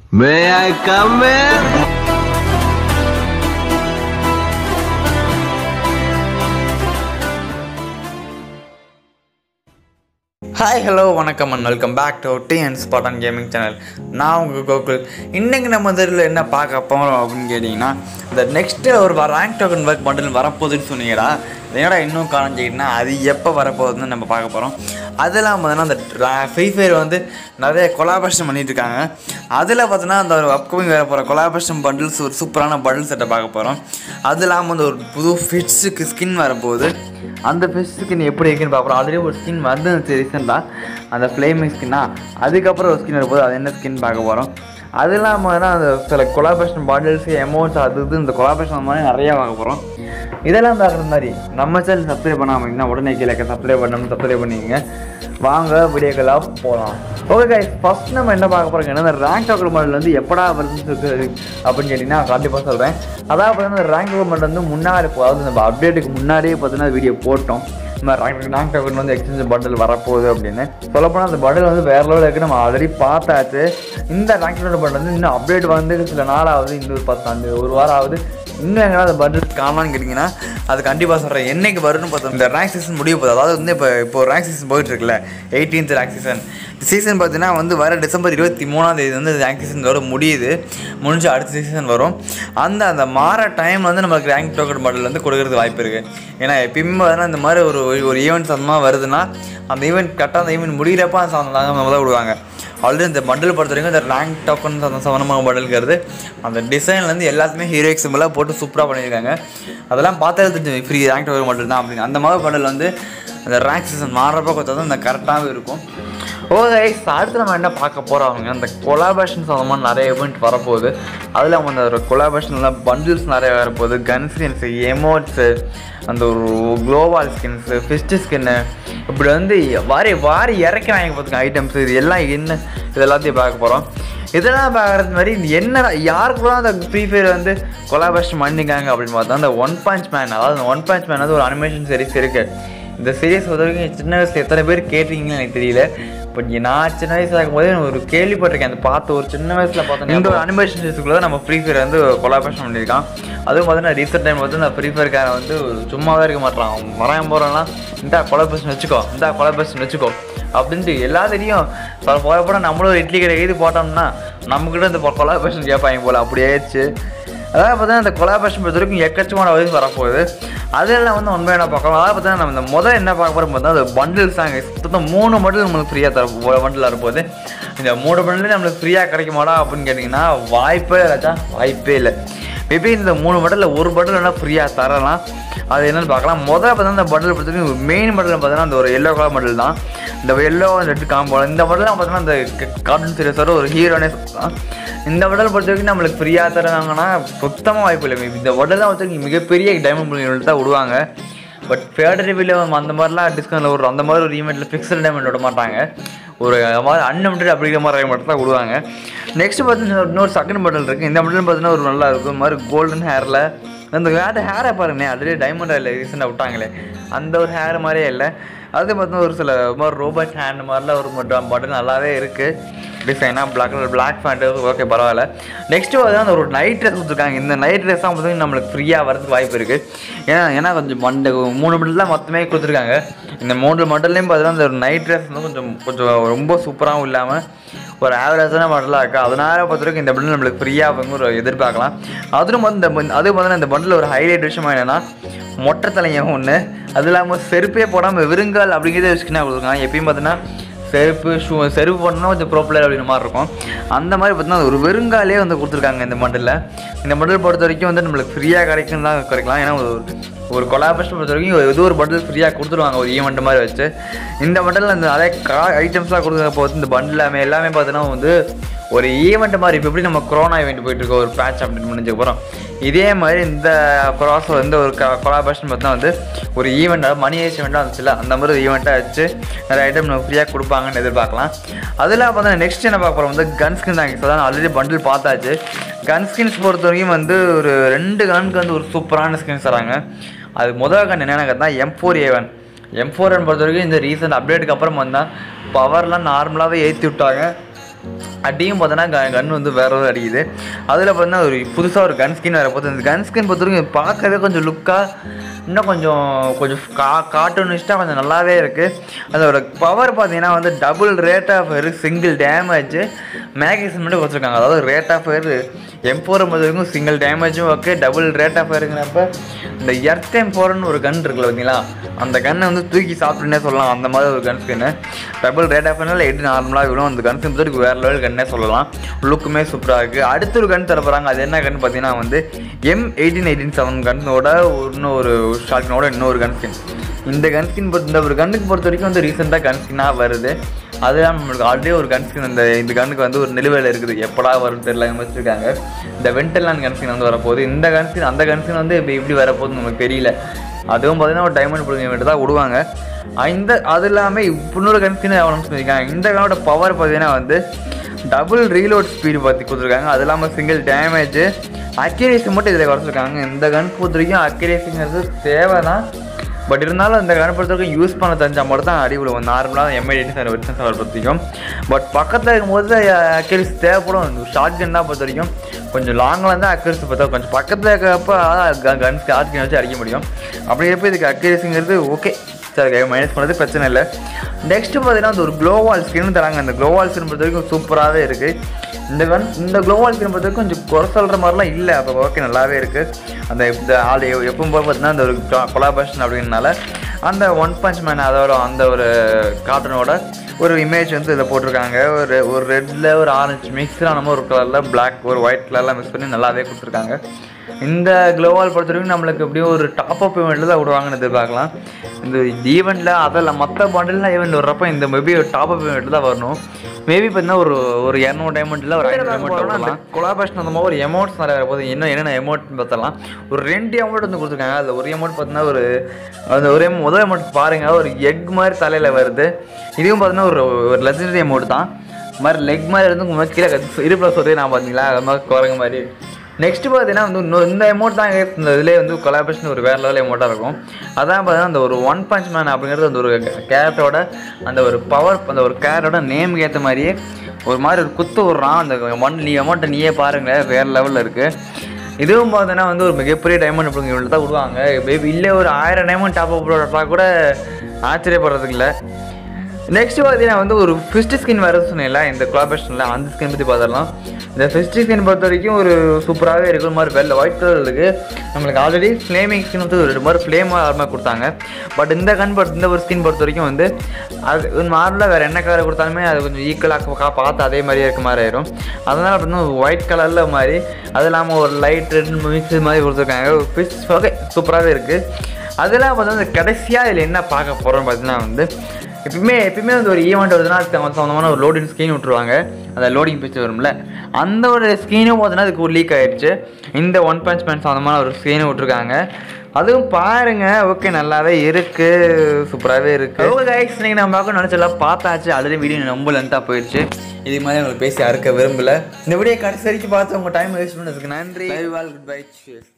May I come in? Hi hello வணக்கம் and welcome back to TN spot gaming channel நான் உங்கள் கோகுல் இன்றைக்கி நம்ம இதில் என்ன பார்க்க போகிறோம் அப்படின்னு கேட்டிங்கன்னா இந்த நெக்ஸ்ட்டு ஒரு ரேங்க் டோக்கன் ஒர்க் பண்டில் வரப்போகுதுன்னு சொன்னீங்கடா என்னடா இன்னும் காணிச்சிக்கிட்டனா அது எப்போ வரப்போகுதுன்னு நம்ம பார்க்க போகிறோம் அதெல்லாம் பார்த்தீங்கன்னா அந்த ஃப்ரீ ஃபயர் வந்து நிறைய கொலாபரேஷன் பண்ணிட்டு இருக்காங்க அதில் பார்த்தீங்கன்னா அந்த ஒரு அப்கமிங் வர போகிற கொலாபரேஷன் பண்டில்ஸ் ஒரு சூப்பரான பண்டில் செட்டை பார்க்க போகிறோம் அது இல்லாமல் வந்து ஒரு புது ஃபிட்ஸுக்கு ஸ்கின் வரப்போகுது அந்த ஃபிஷ் ஸ்கின் எப்படி இருக்குன்னு பார்க்குறோம் ஆல்ரெடி ஒரு ஸ்கின் வந்து ரீசெண்டாக அந்த ஃப்ளேமிங் ஸ்கின்னா அதுக்கப்புறம் ஒரு ஸ்கின் வரும்போது அது என்ன ஸ்கின் பார்க்க போகிறோம் அது இல்லாமல் தான் அந்த சில கொலாபரேஷன் பாட்டில்ஸ் எமௌண்ட்ஸ் அது இது இந்த கொலாபரேஷன் மாதிரி நிறையா பார்க்க போகிறோம் இதெல்லாம் பார்க்குற மாதிரி நம்ம சேனல் சப்ஸ்கிரைப் பண்ணாமல் உடனே கீழே சப்ஸ்கிரைப் பண்ணணும் சப்ஸ்கிரைப் பண்ணிக்கங்க வாங்க வீடியோக்கெல்லாம் போகலாம் ஓகே கைஸ் ஃபர்ஸ்ட் நம்ம என்ன பார்க்க போகிறோம் என்ன ரேங்க் டாக்கர் மாடல் வந்து எப்படா வருதுன்னு சொல்லி அப்படின்னு கேட்டிங்கன்னா கண்டிப்பாக சொல்கிறேன் அதாவது பார்த்தீங்கன்னா ரேங்க் டாக்கர் மாடல் வந்து முன்னாடி போ- அதாவது நம்ம அப்டேட்டுக்கு முன்னாடியே பார்த்தீங்கன்னா வீடியோ போட்டோம் இந்த ரேங்க் ரேங்க் டாக்கர் வந்து எக்ஸ்சேஞ்ச் பண்டல் வரப்போகுது அப்படின்னு சொல்லப்போனால் அந்த பண்டல் வந்து வேற லெவலில் இருக்குது நம்ம ஆல்ரெடி பார்த்தாச்சு இந்த ரேங்க் டாக்கர் பண்டல் வந்து இன்னும் அப்டேட் வந்து சில நாள் ஆகுது இன்னொரு பத்தாண்டு ஒரு வாரம் ஆகுது இன்னும் எங்கன்னா அந்த பட்ஜெட் காணலான்னு கேட்டிங்கன்னா அது கண்டிப்பாக சொல்கிறேன் என்னைக்கு வரும்னு பார்த்தோம் இந்த ரேங்க் சீசன் முடிய போகுது அதாவது வந்து இப்போ இப்போ ரேங்க் சீசன் போயிட்டு இருக்குல்ல எயிட்டீன்த் ரேங்க் சீசன் சீசன் பார்த்தீங்கன்னா வந்து வர டிசம்பர் இருபத்தி மூணாம் தேதி வந்து ரேங்க் சீசன் வர முடியுது முடிஞ்சு அடுத்த சீசன் வரும் அந்த அந்த மாற டைம் வந்து நமக்கு ரேங்க் டோக்கன் மாடல் வந்து கொடுக்கறது வாய்ப்பு இருக்குது ஏன்னா எப்பயுமே பார்த்தீங்கன்னா இந்த மாதிரி ஒரு ஒரு ஈவெண்ட் சம்மந்தமாக வருதுன்னா அந்த ஈவெண்ட் கரெக்டாக அந்த ஈவெண்ட் முடிகிறப்ப அந்த சம்மந்தமாக முதல்ல விடுவாங்க ஆல்ரெடி இந்த பண்டில் பொறுத்த வரைக்கும் இந்த ரேங்க் டோக்கன் அந்த சவனமாக பண்டல்கிறது அந்த டிசைன்லேருந்து எல்லாத்துமே ஹீரோயிக் சிம்பிளாக போட்டு சூப்பராக பண்ணியிருக்காங்க அதெல்லாம் பார்த்தாலே தெரிஞ்சு ஃப்ரீ ரேங்க் டோக்கன் பண்டல் தான் அப்படின்னு அந்த மாதிரி பண்டல் வந்து அந்த ரேங்க் சீசன் மாறுறப்ப கொஞ்சம் தான் அந்த கரெக்டாகவே இருக்கும் ஓகே அடுத்து நம்ம என்ன பார்க்க போகிறோம் அவங்க அந்த கொலாபரேஷன் சம்மந்தமாக நிறைய இவெண்ட் வரப்போகுது அதில் அவங்க அந்த கொலாபரேஷன்லாம் பண்டில்ஸ் நிறைய வரப்போகுது கன் ஸ்கின்ஸு எமோட்ஸு அந்த ஒரு குளோபால் ஸ்கின்ஸு ஃபிஸ்ட்டு ஸ்கின்னு இப்படி வந்து வாரி வாரி இறக்கி வாங்கி பார்த்துங்க ஐட்டம்ஸ் இது எல்லாம் என்ன இது எல்லாத்தையும் பார்க்க போகிறோம் இதெல்லாம் பார்க்குறது மாதிரி இது என்ன யாருக்கு அந்த ஃப்ரீ ஃபயர் வந்து கொலாபரேஷன் பண்ணிக்காங்க அப்படின்னு பார்த்தா அந்த ஒன் பஞ்ச் மேன் அதாவது அந்த ஒன் பஞ்ச் மேன் வந்து ஒரு அனிமேஷன் சீரிஸ் இருக்குது இந்த சீரியஸ் பொறுத்த வரைக்கும் சின்ன வயசுல எத்தனை பேர் கேட்டிருக்கீங்கன்னு எனக்கு தெரியல பட் நான் சின்ன வயசுல இருக்கும்போது நான் ஒரு கேள்விப்பட்டிருக்கேன் அந்த பார்த்து ஒரு சின்ன வயசுல பார்த்தேன் இந்த ஒரு அனிமேஷன் சீரிஸ்க்குள்ள நம்ம ஃப்ரீ ஃபயர் வந்து கொலாபரேஷன் பண்ணியிருக்கான் அதுவும் பார்த்தீங்கன்னா ரீசெண்ட் டைம் வந்து இந்த ஃப்ரீ ஃபயர்காரன் வந்து சும்மாவே இருக்க மாட்டான் அவன் வரான் போகிறான்னா இந்த கொலாபரேஷன் வச்சுக்கோ இந்த கொலாபரேஷன் வச்சுக்கோ அப்படின்ட்டு எல்லாத்தையும் போக போட நம்மளும் ஒரு இட்லி கடை எழுதி போட்டோம்னா நம்மக்கிட்ட இந்த கொலாபரேஷன் கேட்பாங்க போல அப்படியே ஆயிடுச்சு அதாவது பார்த்தீங்கன்னா இந்த கொலாபரேஷன் பொறுத்த வரைக்கும் எக்கச்சக்கமான வயசு வரப்போகுது அதெல்லாம் வந்து உண்மையாக என்ன பார்க்கலாம் அதாவது பார்த்தீங்கன்னா நம்ம இந்த முதல் என்ன பார்க்க போகிறோம் பார்த்தா அது பண்டில்ஸ் தாங்க மொத்தம் மூணு பண்டில் நம்மளுக்கு ஃப்ரீயாக தர பண்டில் வரப்போகுது இந்த மூணு பண்டில் நம்மளுக்கு ஃப்ரீயாக கிடைக்குமாடா அப்படின்னு கேட்டிங்கன்னா வாய்ப்பே இல்லைச்சா வாய்ப்பே இல்லை மேபி இந்த மூணு பண்டில் ஒரு பண்டில் வேணால் ஃப்ரீயாக தரலாம் அது என்னன்னு பார்க்கலாம் முதல்ல பார்த்தீங்கன்னா இந்த பண்டில் பொறுத்த வரைக்கும் மெயின் பண்டில் பார்த்தீங்கன்னா அந்த ஒரு எல்லோ கலர் பண்டில் தான் இந்த எல்லோ ரெட் காம்போ இந்த பண்டில் பார்த்தீங்கன்னா அந்த கார்ட்டூன் சீரியஸோட ஒரு ஹீரோனே சொல்லலாம் இந்த உடல் பொறுத்த வரைக்கும் நம்மளுக்கு ஃப்ரீயாக தராங்கன்னா சுத்தமாக வாய்ப்பு இல்லை இந்த உடல் தான் வந்து மிகப்பெரிய டைமண்ட் புள்ளிகள் தான் விடுவாங்க பட் ஃபேட் ரிவியூவில் அந்த மாதிரிலாம் டிஸ்கவுண்டில் ஒரு அந்த மாதிரி ஒரு ஈவெண்ட்டில் ஃபிக்ஸட் டைமண்ட் விட மாட்டாங்க ஒரு மாதிரி அன்லிமிட்டட் அப்படிங்கிற மாதிரி மட்டும் தான் விடுவாங்க நெக்ஸ்ட் பார்த்தீங்கன்னா இன்னொரு செகண்ட் பட்டல் இருக்குது இந்த பட்டல் பார்த்தீங்கன்னா ஒரு நல்லா இருக்கும் இந்த மாதிரி கோல்டன் ஹேரில் அந்த வேறு ஹேரை பாருங்க ஆல்ரெடி டைமண்ட் ஆயில் ரீசெண்டாக விட்டாங்களே அந்த ஒரு ஹேர் மாதிரியே இல்லை அது பார்த்தீங்கன்னா ஒரு சில மாதிரி ரோபோட் ஹேண்ட் மாதிரிலாம் ஒரு பட்டன் நல்லாவே இருக்குது டிசைனாக black colour black pant okay பரவாயில்ல நெக்ஸ்ட்டு வந்து அந்த ஒரு நைட் ட்ரெஸ் கொடுத்துருக்காங்க இந்த நைட் ட்ரெஸ் தான் பார்த்தீங்கன்னா நம்மளுக்கு ஃப்ரீயாக வரதுக்கு வாய்ப்பு இருக்குது ஏன்னா ஏன்னா கொஞ்சம் மண்டை மூணு மண்டல் தான் மொத்தமே கொடுத்துருக்காங்க இந்த மூணு மண்டல்லையும் பார்த்தீங்கன்னா அந்த ஒரு நைட் ட்ரெஸ் வந்து கொஞ்சம் கொஞ்சம் ரொம்ப சூப்பராகவும் இல்லாமல் ஒரு ஆவரேஜான மாடலாக இருக்குது அதனால பொறுத்த வரைக்கும் இந்த பண்டில் நம்மளுக்கு ஃப்ரீயாக வந்து ஒரு எதிர்பார்க்கலாம் அதுவும் வந்து இந்த பண்ட்- அதுவும் பார்த்தீங்கன்னா இந்த பண்டில் ஒரு ஹைலைட் விஷயம் என்னென்னா மொட்டை தலையம் ஒன்று அது இல்லாமல் செருப்பே போடாமல் விருங்கால் அப்படிங்கிறத வச்சுக்கினா கொடுத்துருக்காங்க எப்பயும் பார்த்தீங்கன்னா செருப்பு ஷூ செருப்பு போட்டோம்னா கொஞ்சம் ப்ரோ பிளேயர் அப்படின்ற மாதிரி இருக்கும் அந்த மாதிரி பார்த்தீங்கன்னா ஒரு வெறுங்காலே வந்து கொடுத்துருக்காங்க இந்த மண்டலில் இந்த மண்டல் பொறுத்த வரைக்கும் வந்து நம்மளுக்கு ஃப்ரீயாக கிடைக்கும் தான் கிடைக்கலாம் ஏன்னா ஒரு ஒரு கொலாபரேஷன் பொறுத்த வரைக்கும் ஏதோ ஒரு பண்டில் ஃப்ரீயாக கொடுத்துருவாங்க ஒரு ஈவெண்ட் மாதிரி வச்சு இந்த பண்டில் அந்த அதே கா ஐட்டம்ஸ்லாம் கொடுக்குறப்போ வந்து இந்த பண்டில் எல்லாமே எல்லாமே பார்த்தீங்கன்னா வந்து ஒரு ஈவெண்ட் மாதிரி இப்போ எப்படி நம்ம கொரோனா ஈவெண்ட் போயிட்டு இருக்கோம் ஒரு பேட்ச் அப்படின்னு முடிஞ்ச போகிறோம் இதே மாதிரி இந்த க்ராஸ் இந்த ஒரு கொலாபரேஷன் பார்த்தா வந்து ஒரு ஈவெண்ட்டாக மணி ஏஜ் ஈவெண்ட்டாக வந்துச்சுல அந்த மாதிரி ஒரு ஈவெண்ட்டாக வச்சு நிறைய ஐட்டம் நம்ம ஃப்ரீயாக கொடுப்பாங்கன்னு எதிர்பார்க்கலாம் அதில் பார்த்தா நெக்ஸ்ட் என்ன பார்க்க போகிறோம் வந்து கன் ஸ்கின் தான் அதான் ஆல்ரெடி பண்டில் பார்த்தாச்சு கன் ஸ்கின்ஸ் பொறுத்த வரைக்கும் வந்து ஒரு ரெண்டு கனுக்கு வந்து ஒரு சூப்பரான ஸ்கின்ஸ் தராங்க அது முதல் கன் என்னென்னு கேட்டால் M four A one M four பொறுத்த வரைக்கும் இந்த ரீசெண்ட் அப்டேட்டுக்கு அப்புறம் வந்தால் பவர்லாம் நார்மலாகவே ஏற்றி விட்டாங்க அடியும் பார்த்தோன்னா கன் வந்து வேற ஒரு அடிக்குது அதில் பார்த்தீங்கன்னா ஒரு புதுசாக ஒரு கன் ஸ்கின் வேறு போகுது இந்த கன் ஸ்கின் பொறுத்த வரைக்கும் பார்க்கவே கொஞ்சம் லுக்காக இன்னும் கொஞ்சம் கொஞ்சம் கா கார்ட்டூனிஸ்ட்டாக கொஞ்சம் நல்லாவே இருக்குது அதோட பவர் பார்த்தீங்கன்னா வந்து double rate of fire single damage magazine மட்டும் கொடுத்துருக்காங்க அதாவது ரேட் ஆஃப் ஃபயர் எம்போர் வரைக்கும் சிங்கிள் டேமேஜும் ஓகே டபுள் ரேட் ஆஃப் ஃபயருங்கிறப்ப இந்த எர்த் எம்போர்னு ஒரு கன் இருக்குல்ல பார்த்தீங்களா அந்த கன்னை வந்து தூக்கி சாப்பிட்டுனே சொல்லலாம் அந்த மாதிரி ஒரு கன் ஸ்கின்னு டபுள் ரேட் ஆஃப் ஃபயர்னால எப்படி நார்மலாக விழும் அந்த கன் ஸ்கின் பொறுத்தவரைக்கும் வேறு லெவல் கன்னே சொல்லலாம் லுக்குமே சூப்பராக இருக்குது அடுத்த ஒரு கன் தர போகிறாங்க அது என்ன கன் பார்த்தீங்கன்னா வந்து எம் எயிட்டீன் எயிட்டீன் செவன் கன்னோட இன்னொரு ஷார்ட்னோட இன்னொரு கன் ஸ்கின் இந்த கன் ஸ்கின் பொறுத்த இந்த ஒரு கன்னுக்கு பொறுத்த வரைக்கும் வந்து ரீசெண்டாக கன் ஸ்கின்னாக வருது அதுதான் நம்மளுக்கு ஆல்ரெடி ஒரு கன் ஸ்கின் இந்த இந்த கன்னுக்கு வந்து ஒரு நிலுவையில் இருக்குது எப்படா வரும்னு தெரியல வச்சுருக்காங்க இந்த வெண்டலான் கன் ஸ்கின் வந்து வரப்போகுது இந்த கன் ஸ்கின் அந்த கன் ஸ்கின் வந்து இப்போ எப்படி வரப்போகுதுன்னு நமக்கு தெரியல அதுவும் பார்த்தீங்கன்னா ஒரு டைமண்ட் பிடிங்க வேண்டியது தான் விடுவாங்க அஹ் இந்த அது இல்லாமல் இன்னொரு கன் ஸ்கின் எவ்வளோ சொல்லியிருக்காங்க இந்த கனோட பவர் பார்த்தீங்கன்னா வந்து டபுள் ரீலோட் ஸ்பீடு பற்றி கொடுத்துருக்காங்க அது இல்லாமல் சிங்கிள் டேமேஜ் அக்யூரேசி மட்டும் இதில் குறைச்சிருக்காங்க இந்த கன் பொறுத்த வரைக்கும் அக்யூரேசிங்கிறது தேவை தான் பட் இருந்தாலும் இந்த கன் பொறுத்த வரைக்கும் யூஸ் பண்ண தெரிஞ்சால் மட்டும் தான் அடி விழுவும் நார்மலாக எம்ஐடி சார் வெர்ஷன் சார் பொறுத்திக்கும் பட் பக்கத்தில் இருக்கும்போது அக்யூரேசி தேவைப்படும் ஷார்ட் கன் தான் பொறுத்த வரைக்கும் கொஞ்சம் லாங்கில் இருந்தால் அக்யூரேசி பார்த்தா கொஞ்சம் பக்கத்தில் இருக்கிறப்ப கன் ஷார்ட் கன் வச்சு அடிக்க முடியும் அப்படி இருப்ப இதுக்கு அக்யூரேசிங்கிறது ஓகே சரி மைனஸ் பண்ணது பிரச்சனை இல்லை நெக்ஸ்ட்டு பார்த்தீங்கன்னா அந்த ஒரு க்ளோவால் ஸ்கின் தராங்க அந்த க்ளோவால் ஸ்கின் பொறுத்த வரைக்கும் சூப்பராகவே இருக்குது இந்த கன் இந்த க்ளோவால் ஸ்கின் பொறுத்த வரைக்கும் கொஞ்சம் குறை சொல்கிற மாதிரிலாம் இல்லை அப்போ ஓகே நல்லாவே இருக்குது அந்த இந்த ஆள் எ- எப்பவும் போல் பார்த்தீங்கன்னா அந்த ஒரு கொலாபரேஷன் அப்படின்றனால அந்த ஒன் பஞ்ச் மேன் அதோட அந்த ஒரு கார்ட்டனோட ஒரு இமேஜ் வந்து இதில் போட்டிருக்காங்க ஒரு ஒரு ரெட்டில் ஒரு ஆரஞ்சு மிக்ஸ்டான ஒரு கலரில் Black ஒரு ஒயிட் கலர்லாம் மிக்ஸ் பண்ணி நல்லாவே கொடுத்துருக்காங்க இந்த க்ளோவால் பொறுத்த வரைக்கும் நம்மளுக்கு எப்படியும் ஒரு டாப் அப் இவெண்ட்டில் தான் விடுவாங்கன்னு எதிர்பார்க்கலாம் இந்த ஈவெண்ட்டில் அதெல்லாம் மற்ற பாண்டில்லாம் ஈவெண்ட் வர்றப்போ இந்த மேபி ஒரு டாப் அப் இவெண்ட்டில் தான் வரணும் மேபி பார்த்தீங்கன்னா ஒரு ஒரு இரநூறு டைமண்டில் ஒரு ஐநூறு டைமண்ட் கொலாபரேஷன் அந்த மாதிரி ஒரு எமௌண்ட்ஸ் நிறைய வரப்போது இன்னும் என்னென்ன எமௌண்ட் பார்த்தலாம் ஒரு ரெண்டு எமௌண்ட் வந்து கொடுத்துருக்காங்க அதில் ஒரு எமௌண்ட் பார்த்தீங்கன்னா ஒரு அந்த ஒரு amount- முதல் எமௌண்ட் பாருங்கள் ஒரு எக் மாதிரி தலையில் வருது இதுவும் பார்த்தீங்கன்னா ஒரு ஒரு லெஜண்டரி அமௌண்ட் தான் இந்த மாதிரி லெக் மாதிரி இருந்து உங்க கீழே இரு ப்ளஸ் ஒரே நான் பார்த்தீங்களா அது மாதிரி குரங்கு மாதிரி நெக்ஸ்ட் பார்த்தீங்கன்னா வந்து இன்னும் இந்த அமௌண்ட் தான் guys இந்த இதிலே வந்து கொலாபரேஷன் ஒரு வேறு லெவல் அமௌண்ட்டாக இருக்கும் அதான் பார்த்தீங்கன்னா அந்த ஒரு ஒன் பஞ்ச் மேன் அப்படிங்கிறது அந்த ஒரு கேரக்டரோட அந்த ஒரு பவர் அந்த ஒரு கேரக்டரோட நேமுக்கு ஏற்ற மாதிரியே ஒரு மாதிரி ஒரு குத்து விட்றான் அந்த ஒன் நீ அமௌண்ட்டை நீயே பாருங்களேன் வேறு லெவலில் இருக்குது இதுவும் பார்த்தீங்கன்னா வந்து ஒரு மிகப்பெரிய டைமண்ட் அப்படிங்கிற இவ்வளோ தான் விடுவாங்க மேபி இல்லை ஒரு ஆயிரம் டைமண்ட் டாப் அப் போட்டா கூட ஆச்சரியப்படுறதுக்கு இல்லை நெக்ஸ்ட் பார்த்தீங்கன்னா வந்து ஒரு ஃபிஸ்ட் ஸ்கின் வேறு சொன்னேன்ல இந்த கொலாபரேஷனில் அந்த ஸ்கின் பற்றி பார்த்துடலாம் இந்த ஃபிஸ்ட் ஸ்கின் பொறுத்த வரைக்கும் ஒரு சூப்பராகவே இருக்கு ஒரு மாதிரி வெள்ளை ஒயிட் கலர் இருக்குது நம்மளுக்கு ஆல்ரெடி ஃப்ளேமிங் ஸ்கின் வந்து ஒரு மாதிரி ஃப்ளேமாக மாதிரி கொடுத்தாங்க பட் இந்த கன் பொறுத்த இந்த ஒரு ஸ்கின் பொறுத்த வரைக்கும் வந்து அது நார்மலாக வேறு என்ன கலர் கொடுத்தாலுமே அது கொஞ்சம் ஈக்குவலாக பார்த்து அதே மாதிரியே இருக்க மாதிரி ஆயிரும் அதனால் அப்படின்னா ஒயிட் கலரில் மாதிரி அது இல்லாமல் ஒரு லைட் ரெட் மிக்ஸ் மாதிரி கொடுத்துருக்காங்க ஃபிஷ் ஓகே சூப்பராகவே இருக்குது அதெல்லாம் பார்த்தா இந்த கடைசியாக இதில் என்ன பார்க்க போகிறோம்னு பார்த்தீங்கன்னா வந்து எப்பயுமே எப்பயுமே வந்து ஒரு ஈவெண்ட் வருதுன்னா அதுக்கு அவன் சொந்தமான ஒரு லோடிங் ஸ்க்ரீன் விட்ருவாங்க அந்த லோடிங் பிக்சர் வரும்ல அந்த ஒரு ஸ்க்ரீனும் பார்த்தீங்கன்னா அதுக்கு ஒரு லீக் ஆயிடுச்சு இந்த ஒன் பஞ்ச் மேன் சொந்தமான ஒரு ஸ்க்ரீனும் விட்ருக்காங்க அதுவும் பாருங்க ஓகே நல்லாவே இருக்கு சூப்பராகவே இருக்கு ஓகே கைஸ் நீங்கள் நம்ம பார்க்க நினச்சலாம் பார்த்தாச்சு ஆல்ரெடி வீடியோ ரொம்ப லென்த்தாக போயிடுச்சு இது மாதிரி உங்களுக்கு பேசி அறுக்க விரும்பல இந்த வீடியோ கடைசி வரைக்கும் பார்த்து உங்கள் டைம் வேஸ்ட் பண்ணதுக்கு நன்றி குட் பை